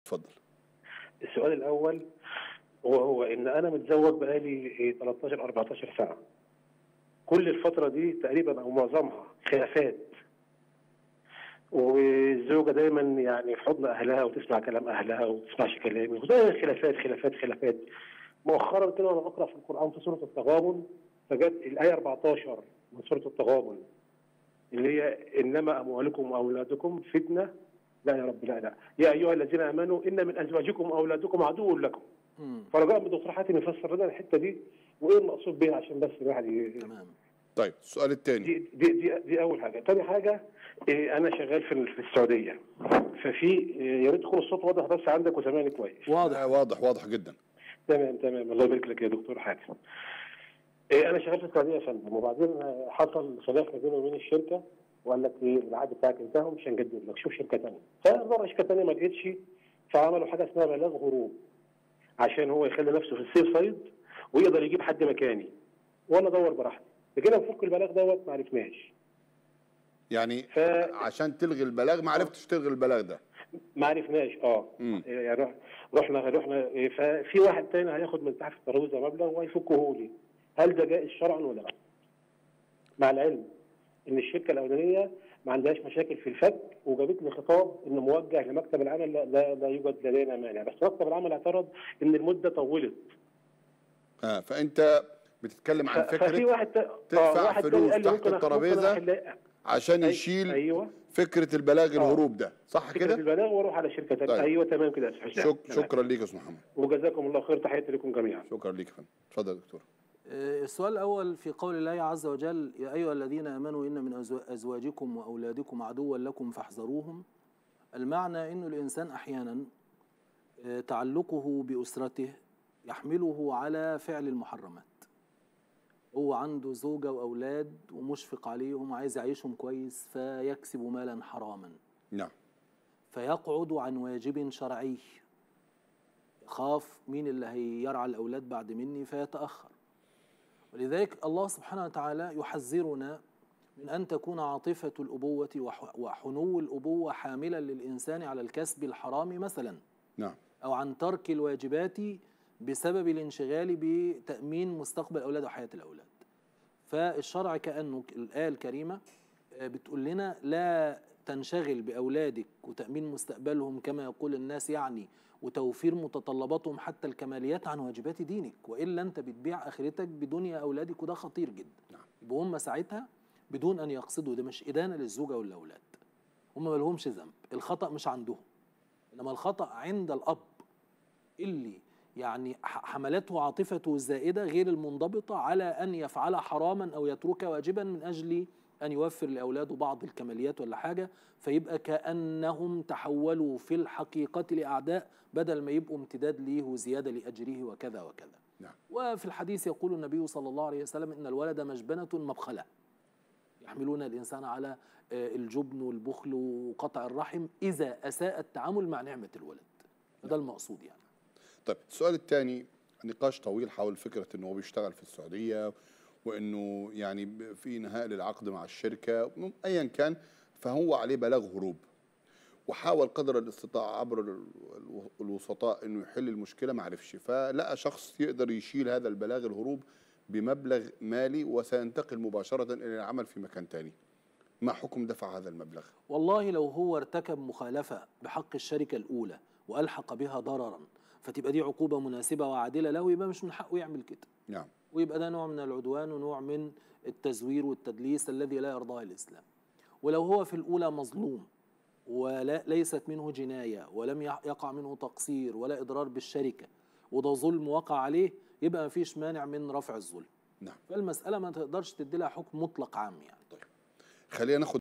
اتفضل السؤال الاول وهو ان انا متزوج بقالي 13 14 سنه كل الفتره دي تقريبا او معظمها خلافات والزوجه دايما يعني في حضن اهلها وتسمع كلام اهلها وما تسمعش كلامي ودايما خلافات خلافات خلافات مؤخرا كده وانا بقرا في القران في سوره التغابن فجت الايه 14 من سوره التغابن اللي هي انما اموالكم واولادكم فتنه لا يا رب لا لا يا ايها الذين امنوا ان من ازواجكم واولادكم عدو لكم مم. فرجاء من دكتور حاتم يفسر لنا الحته دي وايه المقصود بيها عشان بس الواحد ي- تمام طيب السؤال الثاني دي دي دي, دي اول حاجه، تاني حاجه إيه انا شغال في في السعوديه ففي إيه، يا ريت يكون الصوت واضح بس عندك وسامعني كويس واضح واضح واضح جدا تمام تمام الله يبارك لك يا دكتور حاتم إيه انا شغال في السعوديه يا فندم وبعدين آه، حصل خلاف ما بيني وبين الشركه وقال لك ايه العقد بتاعك انتهى ومش هنجدد لك شوف شركه ثانيه فمره شركه ثانيه ما لقيتش فعملوا حاجه اسمها بلاغ غروب عشان هو يخلي نفسه في السيف سايد ويقدر يجيب حد مكاني وانا ادور براحتي لكده نفك البلاغ دوت ما عرفناش يعني ف- عشان تلغي البلاغ ما عرفتش تلغي البلاغ ده ما عرفناش اه مم. يعني رح- رحنا رحنا إيه، ففي واحد تاني هياخد من تحت الترابيزه مبلغ وهيفكه لي هل ده جائز شرعا ولا لا؟ مع العلم ان الشركه الاولانيه ما عندهاش مشاكل في الفك وجابت لي خطاب انه موجه لمكتب العمل لا, لا, لا يوجد لدينا مانع بس مكتب العمل اعترض ان المده طولت اه فانت بتتكلم عن ف- ففي فكره واحد تا- تدفع واحد تاني فلوس قال لي تحت ممكن أخ- الترابيزة ممكن أحل- عشان أي- يشيل ايوه فكره البلاغ الهروب ده صح فكره كده البلاغ واروح على شركه ثانيه طيب. ايوه تمام كده يا استاذ حسام شك تمام. شكرا ليك يا استاذ محمد وجزاكم الله خير تحياتي لكم جميعا شكرا ليك يا فندم اتفضل يا دكتور آه، السؤال الأول في قول الله عز وجل يا أيها الذين آمنوا إن من أزوا- أزواجكم وأولادكم عدوا لكم فاحذروهم المعنى أن الإنسان أحيانا آه، تعلقه بأسرته يحمله على فعل المحرمات هو عنده زوجة وأولاد ومشفق عليهم وعايز يعيشهم كويس فيكسب مالا حراما نعم فيقعد عن واجب شرعي يخاف مين اللي هيرعى الأولاد بعد مني فيتأخر ولذلك الله سبحانه وتعالى يحذرنا من أن تكون عاطفة الأبوة وح- وحنو الأبوة حاملا للإنسان على الكسب الحرام مثلا نعم أو عن ترك الواجبات بسبب الانشغال بتأمين مستقبل الأولاد وحياة الأولاد فالشرع كأنه الآية الكريمة آه، بتقول لنا لا تنشغل بأولادك وتأمين مستقبلهم كما يقول الناس يعني وتوفير متطلباتهم حتى الكماليات عن واجبات دينك وإلا أنت بتبيع آخرتك بدنيا أولادك وده خطير جدا نعم. يبقوا هم ساعتها بدون أن يقصدوا ده مش إدانة للزوجة والأولاد هم ما لهمش ذنب الخطأ مش عندهم إنما الخطأ عند الأب اللي يعني ح- حملته عاطفته الزائدة غير المنضبطة على أن يفعل حراما أو يترك واجبا من أجل أن يوفر لأولاده بعض الكماليات ولا حاجة فيبقى كأنهم تحولوا في الحقيقة لأعداء بدل ما يبقوا امتداد ليه وزيادة لأجره وكذا وكذا نعم. وفي الحديث يقول النبي صلى الله عليه وسلم إن الولد مجبنة مبخلة يحملون الإنسان على آه، الجبن والبخل وقطع الرحم إذا أساء التعامل مع نعمة الولد ده المقصود يعني طيب السؤال الثاني نقاش طويل حول فكره انه هو بيشتغل في السعوديه وانه يعني ب- في انهاء للعقد مع الشركه ايا كان فهو عليه بلاغ هروب وحاول قدر الاستطاعه عبر ال- ال- الوسطاء انه يحل المشكله ما عرفش فلقى شخص يقدر يشيل هذا البلاغ الهروب بمبلغ مالي وسينتقل مباشره الى العمل في مكان ثاني ما حكم دفع هذا المبلغ والله لو هو ارتكب مخالفة بحق الشركة الأولى وألحق بها ضررا فتبقى دي عقوبة مناسبة وعادلة له يبقى مش من حقه يعمل كده نعم ويبقى ده نوع من العدوان ونوع من التزوير والتدليس الذي لا يرضاه الإسلام ولو هو في الأولى مظلوم وليست منه جناية ولم يع- يقع منه تقصير ولا إضرار بالشركة وده ظلم وقع عليه يبقى مفيش مانع من رفع الظلم نعم فالمسألة ما تقدرش تدي لها حكم مطلق عام يعني خلينا ناخد